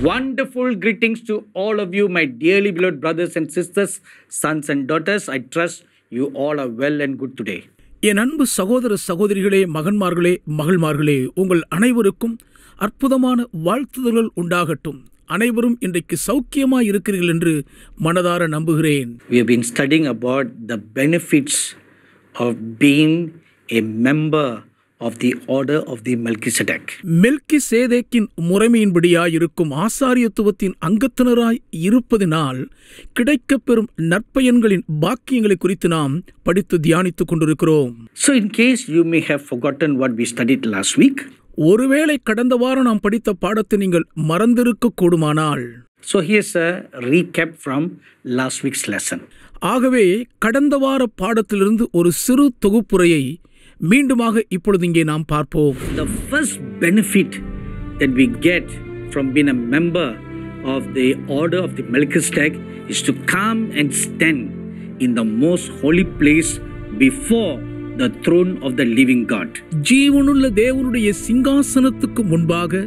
Wonderful greetings to all of you, my dearly beloved brothers and sisters, sons and daughters. I trust you all are well and good today. என் அன்பு சகோதர சகோதரிகளே மகன்மார்களே மகள்மார்களே உங்கள் அனைவருக்கும் அற்புதமான வாழ்த்துதல்கள் உண்டாகட்டும் அனைவரும் இன்றைக்கு சௌக்கியமாய் இருக்கிறீர்கள் என்று மனதார நம்புகிறேன் We have been studying about the benefits of being a member of the order of the Melchizedek. Melchi சேதேக்கின் முறைமையின்படியாயிருக்கும் ஆசாரியத்துவத்தின் அங்கத்தினராய் இருப்பதினால் கிடைக்கப்பெறும் நற்பயன்களின் பாக்கியங்களை குறித்து நாம் படித்து தியானித்துக் கொண்டிருக்கிறோம் So, in case you may have forgotten what we studied last week, ஒருவேளை கடந்த வாரம் நாம் படித்த பாடத்தை நீங்கள் மறந்திருக்க கூடுமானால் so here's a recap from last week's lesson. ஆகவே கடந்த வார பாடத்திலிருந்து ஒரு சிறு தொகுப்புரையை மீண்டுமாக இப்பொழுது இங்கே நாம் பார்ப்போம் The first benefit that we get from being a member of the order of the Melchizedek is to come and stand in the most holy place before the throne of the living God. ஜீவனுள்ள தேவனுடைய சிங்காசனத்துக்கு முன்பாக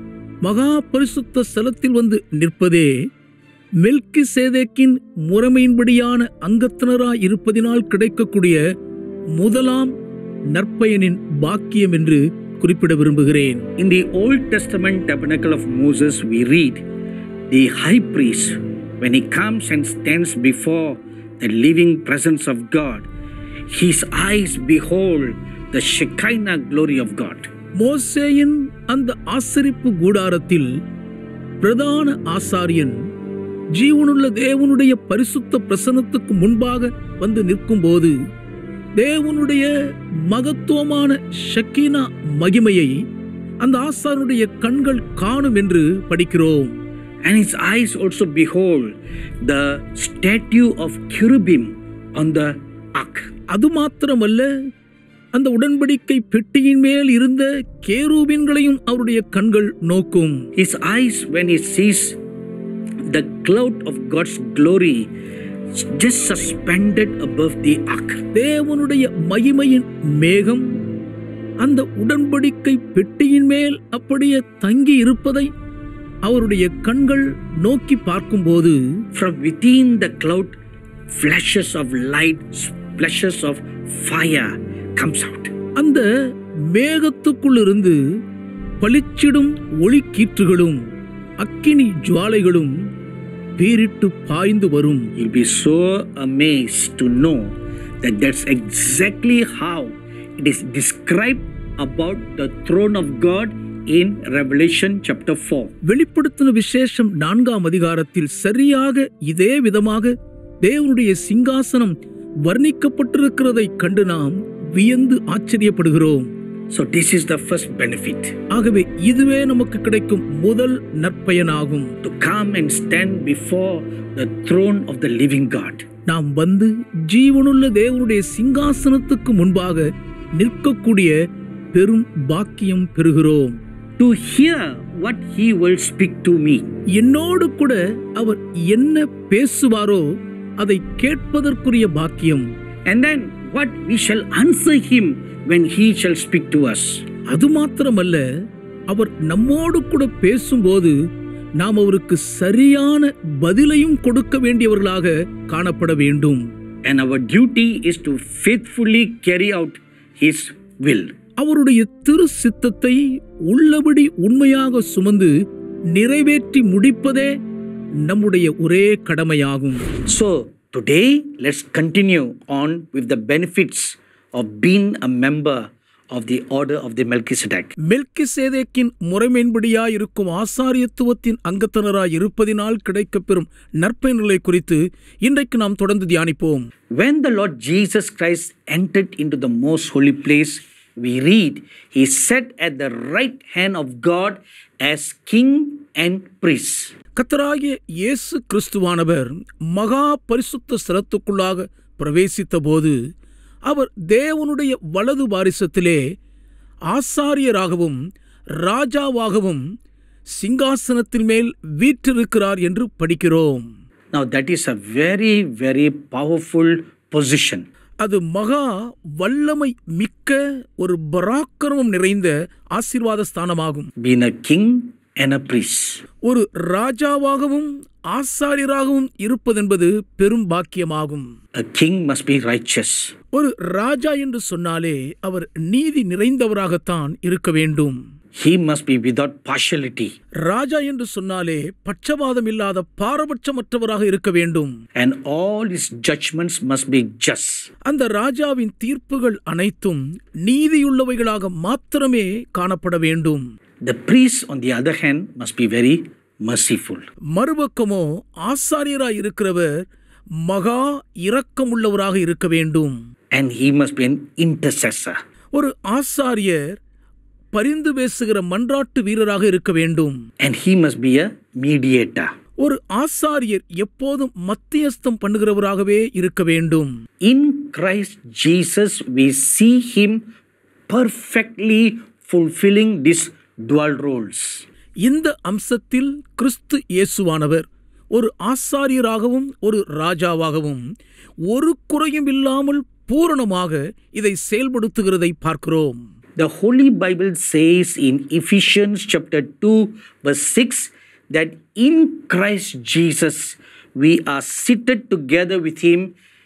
மகா பரிசுத்த ஸ்தலத்தில் வந்து நிற்பதே மெல்கி சேதேக்கின் முறைமையின்படியான அங்கத்தினராய் இருப்பதினால் கிடைக்கக்கூடிய முதலாம் நற்பயனின் பாக்கியம் என்று குறிப்பிட விரும்புகிறேன் In the Old Testament tabernacle of Moses, we read the high priest, when he comes and stands before the living presence of God, his eyes behold the Shekinah glory of God. மோசேயின் அந்த ஆசரிப்பு கூடாரத்தில் பிரதான ஆசாரியன் ஜீவனுள்ள தேவனுடைய பரிசுத்த பிரசனத்துக்கு முன்பாக வந்து நிற்கும்போது தேவனுடைய மகத்துவமான ஷக்கீனா மகிமையை அந்த ஆசாரனுடைய கண்கள் காணும் என்று படிக்கிறோம் And his eyes also behold the statue of cherubim on the ark. அது மாத்திரமல்ல அந்த உடன்படிக்கை பெட்டியின் மேல் இருந்த கேரூபின்களையும் அவருடைய கண்கள் நோக்கும் His eyes, when he sees the cloud of God's glory just suspended above the ark. தேவனுடைய மகிமையின் மேகம் அந்த உடன்படிக்கை பெட்டியின் மேல் அப்படியே தங்கி இருப்பதை அவருடைய கண்கள் நோக்கி பார்க்கும்போது From within the cloud, flashes of light, flashes of fire comes out. அந்த மேகத்துக்குள்ளிருந்து பளிச்சிடும் ஒளிக்கீற்றுகளும் அக்கினி ஜுவாலைகளும் பீரிட்டு பாய்ந்து வரும் You'll be so amazed to know that that's exactly how it is described about the throne of God in Revelation chapter 4. வெளிப்படுத்தின விசேஷம் நான்காம் அதிகாரத்தில் சரியாக இதே விதமாக தேவனுடைய சிங்காசனம் வர்ணிக்கப்பட்டிருக்கிறதை கண்டு நாம் வியந்து ஆச்சரியப்படுகிறோம் So, this is the first benefit ஆகவே இதுவே நமக்கு கிடைக்கும் முதல் நற்பயனாகும் to come and stand before the throne of the living God. நாம் வந்து ஜீவனுள்ள தேவனுடைய சிங்காசனத்துக்கு முன்பாக நிற்கக்கூடிய பெரும் பாக்கியம் பெறுகிறோம் To hear what He will speak to me. என்னோடு கூட அவர் என்ன பேசுவாரோ அதை கேட்பதற்குரிய பாக்கியம் And then what we shall answer Him when He shall speak to us. அது மாத்திரமல்ல அவர் நம்மோடு கூட பேசும்போது நாம் அவருக்கு சரியான பதிலையும் கொடுக்க வேண்டியவர்களாக காணப்பட வேண்டும் And our duty is to faithfully carry out His will. அவருடைய திரு சித்தத்தை உள்ளபடி உண்மையாக சுமந்து நிறைவேற்றி முடிப்பதே நம்முடைய ஒரே கடமையாகும் So, today let's continue on with the benefits of being a member of the order of the Melchizedek. Melchi சேதேக்கின் முறைமையின்படியாய் இருக்கும் ஆசாரியத்துவத்தின் அங்கத்தினராய் இருப்பதினால் கிடைக்கப்பெறும் நற்பயன்களை குறித்து இன்றைக்கு நாம் தொடர்ந்து தியானிப்போம் When the Lord Jesus Christ entered into the most holy place, we read, He sat at the right hand of God as King and priest. கத்தராகிய இயேசு கிறிஸ்துவானவர் மகா பரிசுத்த ஸ்தலத்துக்குள்ளாக பிரவேசித்த போது அவர் தேவனுடைய வலது வாரிசத்திலே ஆசாரியராகவும் ராஜாவாகவும் சிங்காசனத்தின் மேல் வீற்றிருக்கிறார் என்று படிக்கிறோம் Now, that is a very, very powerful position. அது மகா வல்லமை மிக்க ஒரு பராக்கிரமம் நிறைந்த ஆசீர்வாத ஸ்தானமாகும் Being a king and a priest. ஒரு ராஜாவாகவும் ஆசாரியராகவும் இருப்பதென்பது பெரும் பாக்கியமாகும் A king must be righteous. ஒரு ராஜா என்று சொன்னாலே அவர் நீதி நிறைந்தவராகத்தான் இருக்க வேண்டும் He must be without partiality. ராஜா என்று சொன்னாலே பட்சபாதம் இல்லாத பாரபட்சமற்றவராக இருக்க வேண்டும் And all his judgments must be just. அந்த ராஜாவின் தீர்ப்புகள் அனைத்தும் நீதியுள்ளவைகளாக மாத்திரமே காணப்பட வேண்டும் The priest, on the other hand, must be very merciful. மறுபக்கமோ ஆசாரியராய் இருக்கிறவர் மகா இரக்கமுள்ளவராக இருக்க வேண்டும் And he must be an intercessor. ஒரு ஆசாரியர் பரிந்து பேசுகிற மன்றாட்டு வீரராக இருக்க வேண்டும் And he must be a mediator. ஒரு ஆசாரியர் எப்போதும் மத்தியஸ்தம் பண்ணுகிறவராகவே இருக்க வேண்டும் In Christ Jesus, we see him perfectly fulfilling these dual roles. இந்த அம்சத்தில் கிறிஸ்து இயேசுவானவர் ஒரு ஆசாரியராகவும் ஒரு ராஜாவாகவும் ஒரு குறையும் இல்லாமல் பூரணமாக இதை செயல்படுத்துகிறதை பார்க்கிறோம் The Holy Bible says in Ephesians chapter 2, verse 6, that in Christ Jesus we are seated together with him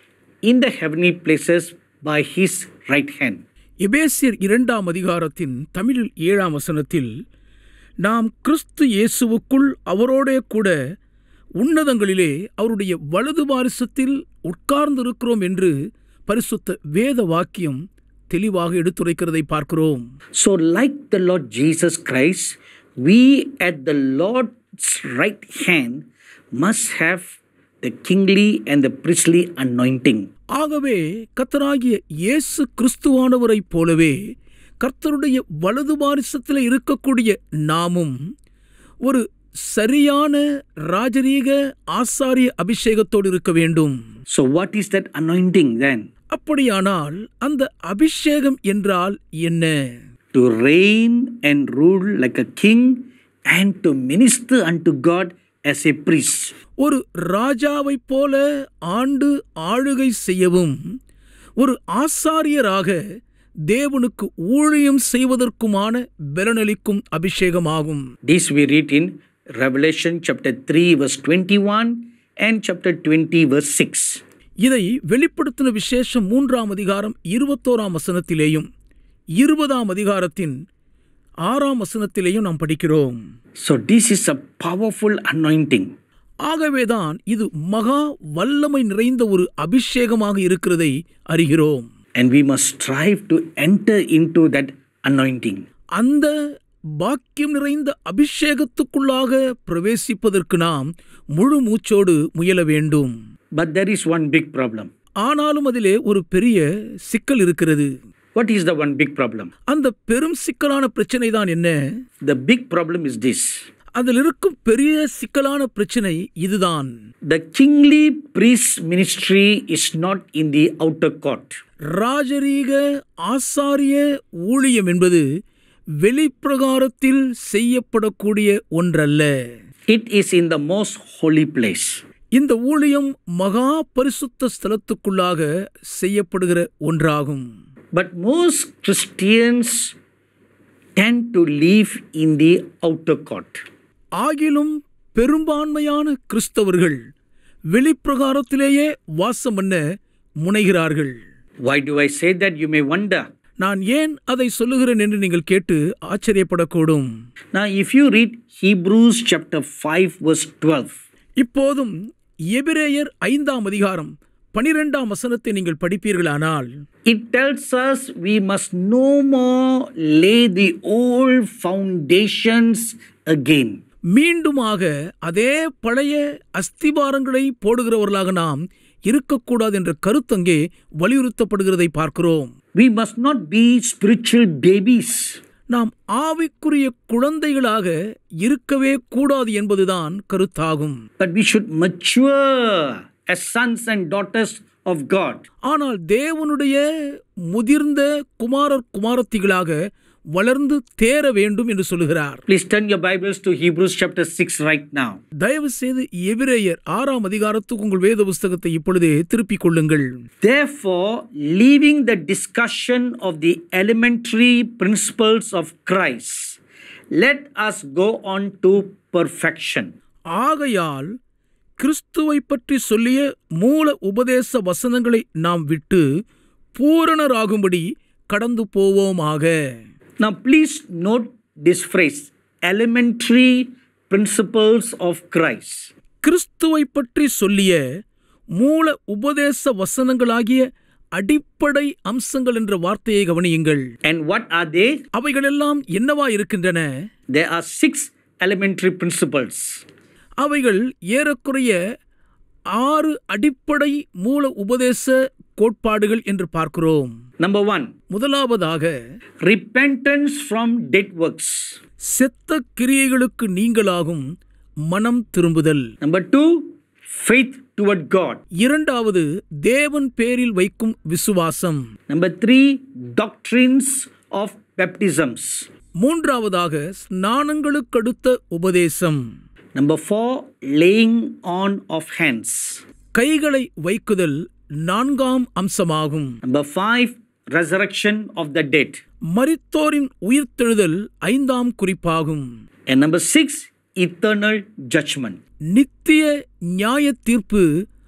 in the heavenly places by his right hand. எபேசியர் இரண்டாம் அதிகாரத்தின் தமிழில் ஏழாம் வசனத்தில் நாம் கிறிஸ்து இயேசுவுக்குள் அவரோடே கூட உன்னதங்களிலே அவருடைய வலது பாரிசத்தில் உட்கார்ந்திருக்கிறோம் என்று பரிசுத்த வேத வாக்கியம் தெளிவாக எடுத்துரைக்கிறதை பார்க்கிறோம் So, like the Lord Jesus Christ, we at the Lord's right hand must have the kingly and the priestly anointing. ஆகவே கர்த்தராகிய இயேசு கிறிஸ்துவானவரைப் போலவே கர்த்தருடைய வலது பாரிசத்தில் இருக்கக்கூடிய நாமும் ஒரு சரியான ராஜரீக ஆசாரிய அபிஷேகத்தோடு இருக்க வேண்டும் So, what is that anointing then? அப்படியானால் அந்த அபிஷேகம் என்றால் என்ன To reign and rule like a king and to minister unto God as a priest. ஒரு ராஜாவைப் போல ஆண்டு ஆளுகை செய்யவும் ஒரு ஆசாரியராக தேவனுக்கு ஊழியம் செய்வதற்குமான பலனளிக்கும் அபிஷேகமாகும் This we read in Revelation chapter 3, verse 21 and chapter 20, verse 6. இதை வெளிப்படுத்தின விசேஷம் மூன்றாம் அதிகாரம் இருபத்தோராம் வசனத்திலேயும் இருபதாம் அதிகாரத்தின் ஆறாம் வசனத்திலேயும் நாம் படிக்கிறோம் So, this is a powerful anointing. ஆகவேதான் இது மகா வல்லமை நிறைந்த ஒரு அபிஷேகமாக இருக்கிறதை அறிகிறோம் And we must strive to enter into that anointing. அந்த பாக்கியம் நிறைந்த அபிஷேகத்துக்குள்ளாக பிரவேசிப்பதற்கு நாம் முழு மூச்சோடு முயல வேண்டும் But there is one big problem. ஆனாலும் அதிலே ஒரு பெரிய சிக்கல் இருக்கிறது What is the one big problem? அந்த பெரும் சிக்கலான பிரச்சனை தான் என்ன The big problem is this அதில் இருக்கும் பெரிய சிக்கலான பிரச்சனை இதுதான் the kingly priest ministry is not in the outer court. ராஜரீக ஆசாரிய ஊழியம் என்பது வெளிப்பிரகாரத்தில் செய்யப்படக்கூடிய ஒன்றல்ல It is in the most holy place. இந்த ஊழியம் மகா பரிசுத்த ஸ்தலத்துக்குள்ளாக செய்யப்படுகிற ஒன்றாகும் But most Christians tend to live in the outer court. ஆகிலும் பெரும்பான்மையான கிறிஸ்தவர்கள் வெளிப்பிரகாரத்திலேயே வாசம் பண்ண முனைகிறார்கள் Why do I say that? You may wonder. நான் ஏன் அதை சொல்லுகிறேன் என்று நீங்கள் கேட்டு ஆச்சரியப்படக்கூடும் Now, if you read Hebrews chapter 5, verse 12, இப்போதும் எபிரேயர் ஐந்தாம் அதிகாரம் பனிரெண்டாம் வசனத்தை நீங்கள் படிப்பீர்களானால் it tells us we must no more lay the old foundations again. மீண்டுமாக அதே பழைய அஸ்திபாரங்களை போடுகிறவர்களாக நாம் இருக்கக்கூடாது என்ற கருத்தங்கே வலியுறுத்தப்படுகிறதை பார்க்கிறோம் We must not be spiritual babies. நாம் ஆவிக்குரிய குழந்தைகளாக இருக்கவே கூடாது என்பதுதான் கருத்தாகும் but we should mature as sons and daughters of God. ஆனால் தேவனுடைய முதிர்ந்த குமாரர் குமாரத்திகளாக வளர்ந்து தேர வேண்டும் என்று சொல்லுகிறார் Please turn your Bibles to Hebrews chapter 6 right now. தயவு செய்து எபிரேயர் ஆறாம் அதிகாரத்துக்கு உங்கள் வேத புஸ்தகத்தை இப்பொழுதே திருப்பிக் கொள்ளுங்கள் Therefore, leaving the discussion of the elementary principles of Christ let us go on to perfection. ஆகையால் கிறிஸ்துவை பற்றி சொல்லிய மூல உபதேச வசனங்களை நாம் விட்டு பூரணராகும்படி கடந்து போவோமாக Now, please note this phrase elementary principles of Christ. கிறிஸ்துவை பற்றி சொல்லிய மூல உபதேச வசனங்களாகிய அடிப்படை அம்சங்கள் என்ற வார்த்தையை கவனியுங்கள் And what are they? அவைகளெல்லாம் என்னவா இருக்கின்றன There are six elementary principles. அவைகள் ஏறக்குறைய ஆறு அடிப்படை மூல உபதேச கோட்பாடுகள் என்று பார்க்கிறோம் Number one, முதலாவதாக repentance from dead works. செத்த கிரியைகளுக்கு நீங்களாகும் மனம் திரும்புதல் Number two, faith toward God. இரண்டாவது தேவன் பேரில் வைக்கும் விசுவாசம் Number three, doctrines of baptisms. மூன்றாவதாக ஸ்நானங்களுக்கடுத்த உபதேசம் Number four, laying on of hands. கைகளை வைக்குதல் நான்காம் அம்சமாகும் Number five, resurrection of the dead. மரித்தோரின் உயிர்த்தெழுதல் ஐந்தாம் குறிப்பாகும் And number six, eternal judgment. நித்திய நியாய தீர்ப்பு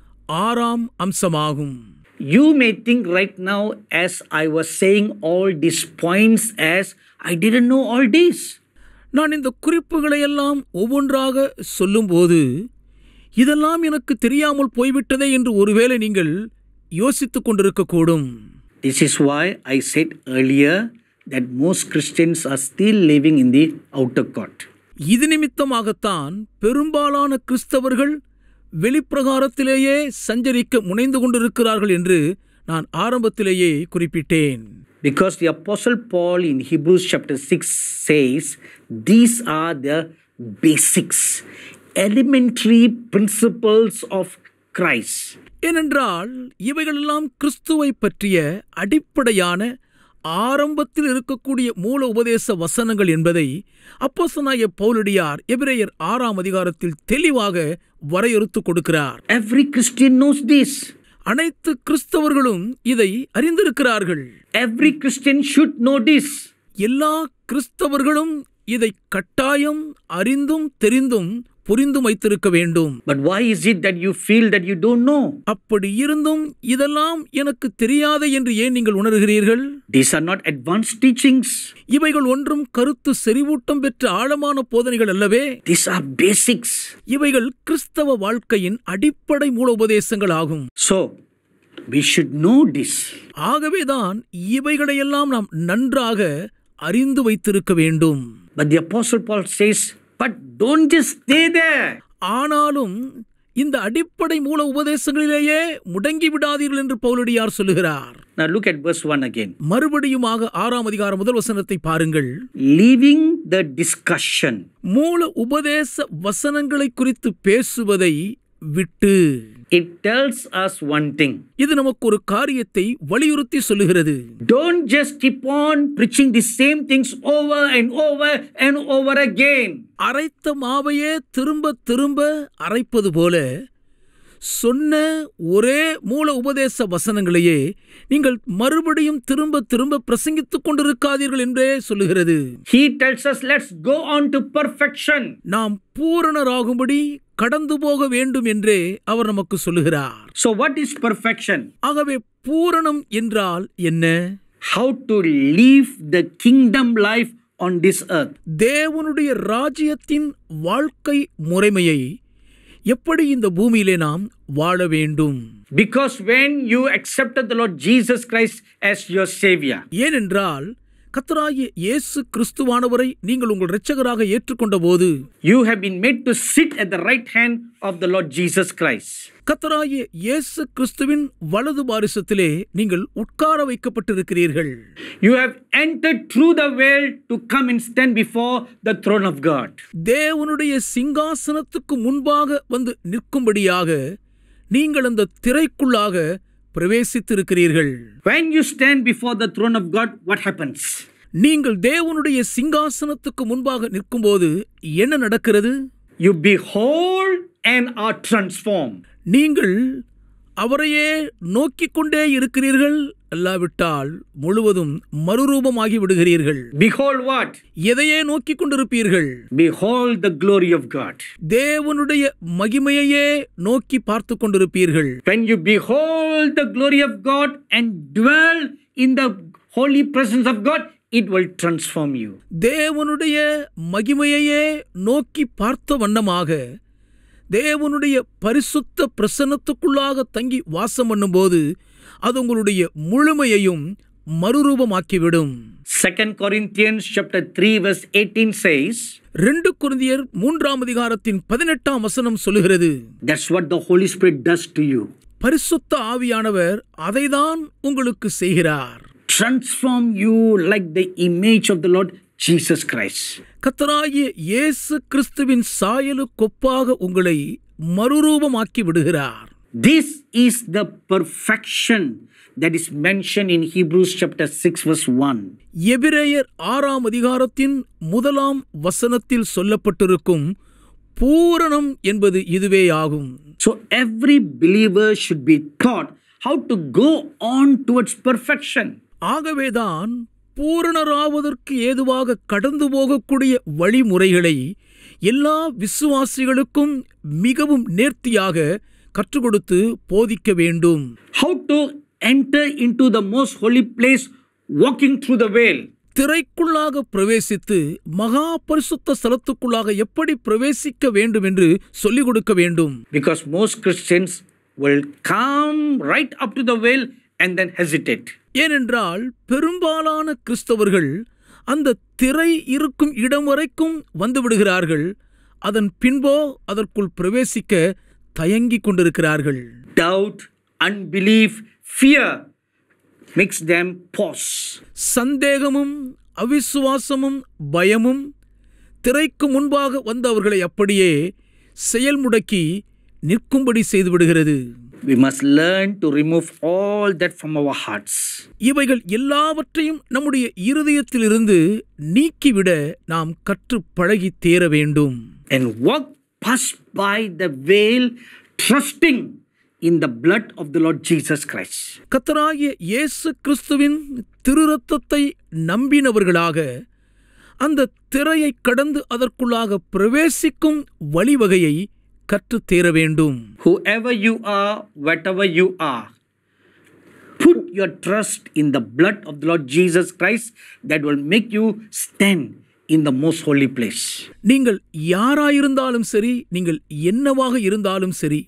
ஆறாம் அம்சமாகும் You may think right now, as I was saying all these points, as I didn't know all this. நான் இந்த குறிப்புகளை எல்லாம் ஒவ்வொன்றாக சொல்லும்போது இதெல்லாம் எனக்கு தெரியாமல் போய்விட்டதே என்று ஒருவேளை நீங்கள் யோசித்துக் கொண்டிருக்கக்கூடும் This is why I said earlier that most Christians are still living in the outer court. இது நிமித்தமாகத்தான் பெரும்பாலான கிறிஸ்தவர்கள் வெளிப்பிரகாரத்திலேயே சஞ்சரிக்க முனைந்து கொண்டிருக்கிறார்கள் என்று நான் ஆரம்பத்திலேயே குறிப்பிட்டேன் Because the Apostle Paul in Hebrews chapter 6 says, These are the basics, elementary principles of Christ. ஏனென்றால் இவைகளெல்லாம் கிறிஸ்துவை பற்றிய அடிப்படையான ஆரம்பத்தில் இருக்கக்கூடிய மூல உபதேச வசனங்கள் என்பதை அப்போசனாய பவுலடியார் எபிரேயர் ஆறாம் அதிகாரத்தில் தெளிவாக வரையறுத்து கொடுக்கிறார் Every Christian knows this. அனைத்து கிறிஸ்தவர்களும் இதை அறிந்திருக்கிறார்கள் Every Christian should know this. எல்லா கிறிஸ்தவர்களும் இதை கட்டாயம் அறிந்தும் தெரிந்தும் புரிந்தும் வைத்திருக்க வேண்டும் But why is it that you feel that you don't know? அப்படி இருந்தும் இதெல்லாம் எனக்கு தெரியாத என்று ஏன் நீங்கள் உணர்கிறீர்கள் These are not advanced teachings. இவைகள் ஒன்றும் கருத்து செறிவூட்டம் பெற்ற ஆழமான போதனைகள் அல்லவே These are basics. இவைகள் கிறிஸ்தவ வாழ்க்கையின் அடிப்படை மூல உபதேசங்கள் ஆகும் So, we should know this. ஆகவேதான் இவைகளையெல்லாம் நாம் நன்றாக அறிந்து வைத்திருக்க வேண்டும் But the Apostle Paul says, but don't just stay there. ஆனாலும் இந்த அடிப்படை மூல உபதேசங்களிலேயே முடங்கி விடாதீர்கள் என்று பவுலடியார் சொல்லுகிறார் Now look at verse 1 again. மறுபடியுமாக ஆறாம் அதிகாரம் முதல் வசனத்தை பாருங்கள் Leaving the discussion. மூல உபதேச வசனங்களை குறித்து பேசுவதை விட்டு It tells us one thing. இது நமக்கு ஒரு காரியத்தை வலியுறுத்தி சொல்லுகிறது Don't just keep on preaching the same things over and over and over again. அரைத்த மாவையே திரும்ப திரும்ப அரைப்பது போல சொன்ன ஒரே மூல உபதேச வசனங்களையே நீங்கள் மறுபடியும் திரும்ப திரும்ப பிரசங்கித்துக் கொண்டிருக்காதீர்கள் என்றே சொல்லுகிறது He tells us, let's go on to perfection. நாம் பூரணராகும்படி கடந்து போக வேண்டும் என்றே அவர் நமக்கு சொல்லுகிறார் So, what is perfection? ஆகவே பூரணம் என்றால் என்ன How to live the kingdom life on this earth. தேவனுடைய ராஜ்யத்தின் வாழ்க்கை முறைமையை எப்படி இந்த பூமியிலே நாம் வாழ வேண்டும் Because when you accepted the Lord Jesus Christ as your Savior, ஏனென்றால் கத்தராகிய இயேசு கிறிஸ்துவானவரை நீங்கள் உங்கள் இரட்சகராக ஏற்றுக்கொண்ட போது you have been made to sit at the right hand of the Lord Jesus Christ. கத்தராகிய இயேசு கிறிஸ்துவின் வலது பாரிசத்திலே நீங்கள் உட்கார வைக்கப்பட்டிருக்கிறீர்கள் You have entered through the veil to come and stand before the throne of God. தேவனுடைய சிங்காசனத்துக்கு முன்பாக வந்து நிற்கும்படியாக நீங்கள் அந்த திரைக்குள்ளாக பிரவேசித்திருக்கிறீர்கள் When you stand before the throne of God, what happens? நீங்கள் தேவனுடைய சிங்காசனத்துக்கு முன்பாக நிற்கும்போது என்ன நடக்கிறது You behold and are transformed. நீங்கள் அவரையே நோக்கிக் கொண்டே இருக்கிறீர்கள் அல்லாவிட்டால் முழுவதும் மறுரூபமாகி விடுகிறீர்கள் Behold what? எதையே நோக்கிக் கொண்டிருப்பீர்கள் Behold the glory of God. தேவனுடைய மகிமையையே நோக்கி பார்த்து கொண்டிருப்பீர்கள் When you behold the glory of God and dwell in the holy presence of God, it will transform you. தேவனுடைய மகிமையையே நோக்கி பார்த்த வண்ணமாக தேவனுடைய பரிசுத்த பிரசன்னத்துக்குள்ளாக தங்கி வாசம் பண்ணும்போது அது உங்களுடைய முழுமையையும் மறுரூபமாக்கிவிடும் 2 Corinthians chapter 3 verse 18 says, ரெண்டு குருந்தியர் மூன்றாம் அதிகாரத்தின் பதினெட்டாம் வசனம் சொல்லுகிறது that's what the Holy Spirit does to you. பரிசுத்த ஆவியானவர் அதைதான் உங்களுக்கு செய்கிறார் Transform you like the image of the Lord Jesus Christ. கத்தராகிய இயேசு கிறிஸ்துவின் சாயலுக்கொப்பாக உங்களை மறுரூபமாக்கி விடுகிறார் This is the perfection that is mentioned in Hebrews chapter 6 verse 1. எபிரேயர் ஆறாம் அதிகாரத்தின் முதலாம் வசனத்தில் சொல்லப்பட்டிருக்கும் பூரணம் என்பது இதுவே ஆகும் So every believer should be taught how to go on towards perfection. ஆகவேதான் பூரணராவதற்கு ஏதுவாக கடந்து போகக்கூடிய வழிமுறைகளை எல்லா விசுவாசிகளுக்கும் மிகவும் நேர்த்தியாக கற்றுக் கொடுத்து போதிக்க வேண்டும் How to enter into the most holy place walking through the veil. திரைக்குள்ளாக பிரவேசித்து மகா பரிசுத்த ஸ்தலத்துக்குள்ளாக எப்படி பிரவேசிக்க வேண்டும் என்று சொல்லிக் கொடுக்க வேண்டும் Because most Christians will come right up to the veil and then hesitate. ஏனென்றால் பெரும்பாலான கிறிஸ்தவர்கள் அந்த திரை இருக்கும் இடம் வரைக்கும் வந்து விடுகிறார்கள் அதன் பின்போ அதற்குள் பிரவேசிக்க தயங்கிக் கொண்டிருக்கிறார்கள் Doubt, unbelief, fear makes them pause. சந்தேகமும் அவிசுவாசமும் பயமும் திரைக்கு முன்பாக வந்தவர்களை அப்படியே செயல்முடக்கி நிற்கும்படி செய்து விடுகிறது We must learn to remove all that from our hearts. இவைகள் எல்லாவற்றையும் நம்முடைய இருதயத்திலிருந்து நீக்கிவிட நாம் கற்று பழகி தேர வேண்டும் and walk past by the veil, trusting in the blood of the Lord Jesus Christ. கத்தராகிய இயேசு கிறிஸ்துவின் திருரத்தத்தை நம்பினவர்களாக அந்த திரையை கடந்து அதற்குள்ளாக பிரவேசிக்கும் வழிவகையை கற்றுத் தேர வேண்டும் Whoever you are, whatever you are, put your trust in the blood of the Lord Jesus Christ that will make you stand in the most holy place. நீங்கள் யாராயிருந்தாலும் சரி நீங்கள் என்னவாக இருந்தாலும் சரி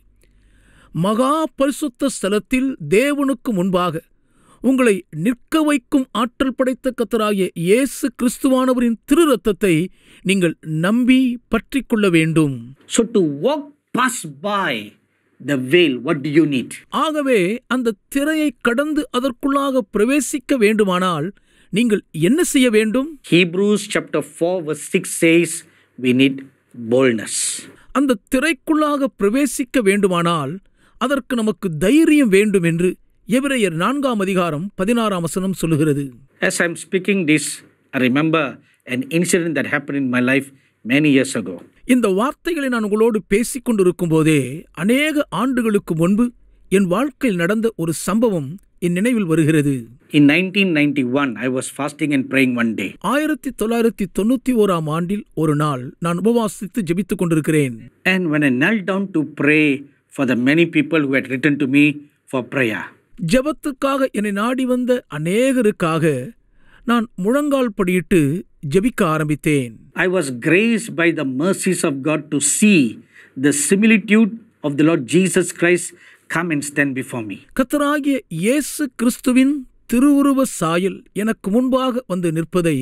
மகா பரிசுத்த ஸ்தலத்தில் தேவனுக்கு முன்பாக உங்களை நிற்க வைக்கும் ஆற்றல் படைத்த கத்தராகிய இயேசு கிறிஸ்துவானவரின் திரு ரத்தத்தை நீங்கள் நம்பி பற்றிக் கொள்ள வேண்டும் So, to walk past by the veil, what do you need? ஆகவே அந்த திரையை கடந்து அதற்குள்ளாக பிரவேசிக்க வேண்டுமானால் நீங்கள் என்ன செய்ய வேண்டும் Hebrews chapter 4, verse 6 says, We need boldness. அந்த திரைக்குள்ளாக பிரவேசிக்க வேண்டுமானால் அதற்கு நமக்கு தைரியம் வேண்டும் என்று எபிரேயர் நான்காம் அதிகாரம் பதினாறாம் வசனம் சொல்லுகிறது As I'm speaking this, I remember an incident that happened in my life many years ago. இந்த வார்த்தைகளை நான் உங்களோடு பேசிக் கொண்டிருக்கும் போதே அநேக ஆண்டுகளுக்கு முன்பு என் வாழ்க்கையில் நடந்த ஒரு சம்பவம் என் நினைவில் வருகிறது In 1991, I was fasting and praying one day. ஆயிரத்தி தொள்ளாயிரத்தி தொண்ணூத்தி ஓராம் ஆண்டில் ஒரு நாள் நான் உபவாசித்து ஜெபித்துக் கொண்டிருக்கிறேன் And when I knelt down to pray for the many people who had written to me for prayer, ஜெபத்துக்காக என்னை நாடி வந்த அநேகருக்காக நான் முழங்கால் படியிட்டு ஜெபிக்க ஆரம்பித்தேன் I was graced by the mercies of God to see the similitude of the Lord Jesus Christ come and stand before me. கத்தராகிய இயேசு கிறிஸ்துவின் திருவுருவ சாயல் எனக்கு முன்பாக வந்து நிற்பதை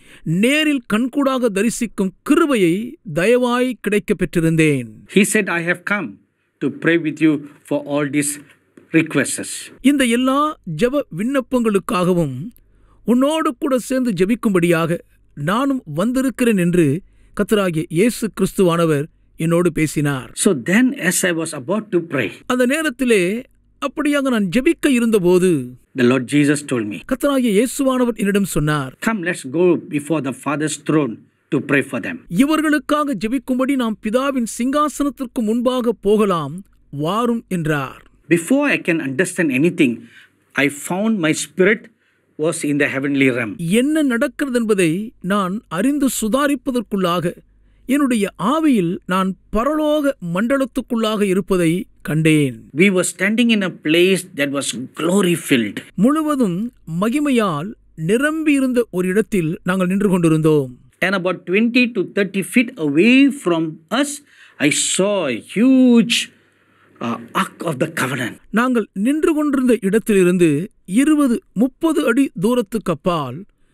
நேரில் கண்கூடாக தரிசிக்கும் கிருபையை தயவாய் கிடைக்கப் பெற்றிருந்தேன் He said, I have come to pray with you for all these requests. இந்த எல்லா ஜெப விண்ணப்பங்களுக்காகவும் உன்னோடு கூட சேர்ந்து ஜெபிக்கும்படியாக நானும் வந்திருக்கிறேன் என்று கத்தராகிய இயேசு கிறிஸ்துவானவர் என்னோடு பேசினார் So then, as I was about to pray, அந்த நேரத்திலே அப்படியாக நான் ஜெபிக்க இருந்தபோது the Lord Jesus told me, கத்தராகிய இயேசுவானவர் என்னிடம் சொன்னார் Come, let's go before the Father's throne to pray for them. இவர்களுக்காக ஜெபிக்கும்படி நாம் பிதாவின் சிங்காசனத்திற்கு முன்பாக போகலாம் வாரும் என்றார் before I can understand anything, I found my spirit was in the heavenly realm. என்ன நடக்கிறது என்பதை நான் அறிந்து சுதாரிப்பதற்குள்ளாக என்னுடைய ஆவியில் நான் பரலோக மண்டலத்துக்குள்ளாக இருப்பதை கண்டேன் We were standing in a place that was glory filled. முழுவதும் மகிமையால் நிரம்பி இருந்த ஒரு இடத்தில் நாங்கள் நின்று கொண்டிருந்தோம் And about 20 to 30 feet away from us, I saw a huge uh, ark of the covenant. நாங்கள் நின்று கொண்டிருந்த இடத்திலிருந்து இருபது முப்பது அடி தூரத்துக்கு அப்பால்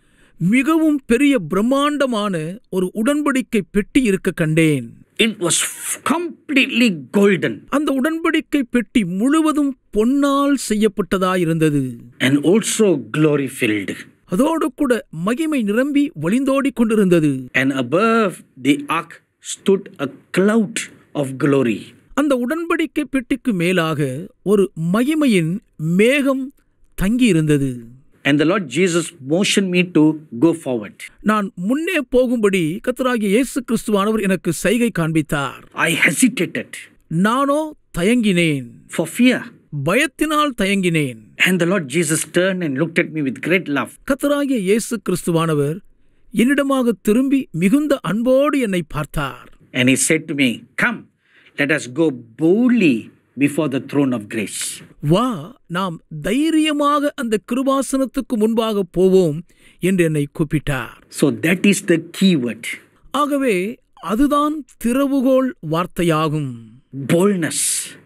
மிகவும் பெரிய பிரம்மாண்டமான ஒரு உடன்படிக்கை பெட்டி இருக்க கண்டேன் It was f- completely golden அந்த உடன்படிக்கை பெட்டி முழுவதும் பொன்னால் செய்யப்பட்டதாயிருந்தது and also glory filled. அதோடு கூட மகிமை நிரம்பி வழிந்தோடிக் கொண்டிருந்தது And above the ark stood a cloud of glory. அந்த உடன்படிக்கை பெட்டிக்கு மேலாக ஒரு மகிமையின் மேகம் தங்கியிருந்தது And the Lord Jesus motioned me to go forward. நான் முன்னே போகும்படி கர்த்தராகிய இயேசு கிறிஸ்துவானவர் எனக்கு சைகை காண்பித்தார் I hesitated nano தயங்கினேன் for fear. பயத்தினால் தயங்கினேன் And the Lord Jesus turned and looked at me with great love. கர்த்தராகிய இயேசு கிறிஸ்துவானவர் என்னிடமாக திரும்பி மிகுந்த அன்போடு என்னை பார்த்தார் And he said to me, Come, let us go boldly before the throne of grace. வா நாம் தைரியமாக அந்த கிருபாசனத்துக்கு முன்பாக போவோம் என்று என்னை கூப்பிட்டார் So that is the key word ஆகவே அதுதான் திறவுகோல் வார்த்தையாகும் boldness.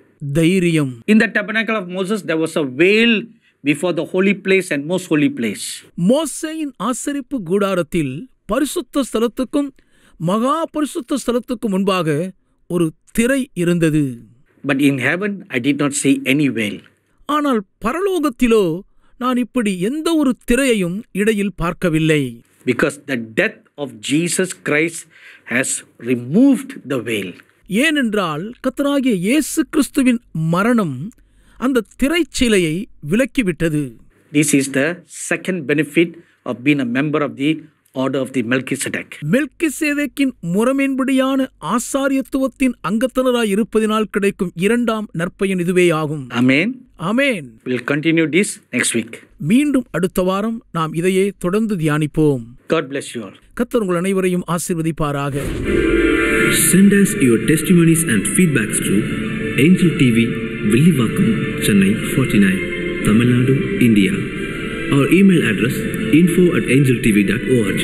தைரியம் In the tabernacle of Moses, there was a veil before the holy place and most holy place. மோசேயின் ஆசரிப்பு கூடாரத்தில் பரிசுத்த ஸ்தலத்துக்கும் மகா பரிசுத்த ஸ்தலத்துக்கும் முன்பாக ஒரு திரை இருந்தது But in heaven, I did not see any veil. ஆனால் பரலோகத்திலோ நான் இப்படி எந்த ஒரு திரையையும் இடையில் பார்க்கவில்லை because the death of Jesus Christ has removed the veil. ஏனென்றால் கத்தராகிய இயேசு கிறிஸ்துவின் மரணம் அந்த திரைச்சிலையை விலக்கிவிட்டது This is the second benefit of being a member of the order of the Melchizedek. மெல்கிசேதேக்கின் முறமேன்படியான ஆசாரியத்துவத்தின் அங்கத்தினராய் இருப்பதினால் கிடைக்கும் இரண்டாம் நற்பயன் இதுவே ஆகும் Amen. Amen We'll continue this next week. மீண்டும் அடுத்த வாரம் நாம் இதையே தொடர்ந்து தியானிப்போம் God bless you all. கத்தர் உங்கள் அனைவரையும் ஆசீர்வதிப்பாராக Send us your testimonies and feedbacks to Angel TV, Villivakkam, Chennai 49, Tamil Nadu, India. Our email address info at angeltv.org.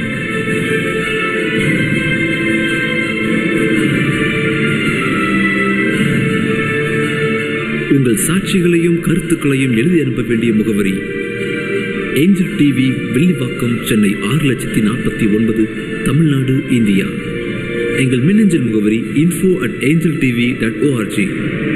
உங்கள் சாட்சிகளையும் கருத்துக்களையும் எழுதி அனுப்ப வேண்டிய முகவரி ஏஞ்சல் டிவி வில்லிவாக்கம் சென்னை ஆறு லட்சத்தி நாற்பத்தி ஒன்பது தமிழ்நாடு இந்தியா எங்கள் மின்னஞ்சல் முகவரி info at Angel TV dot O R G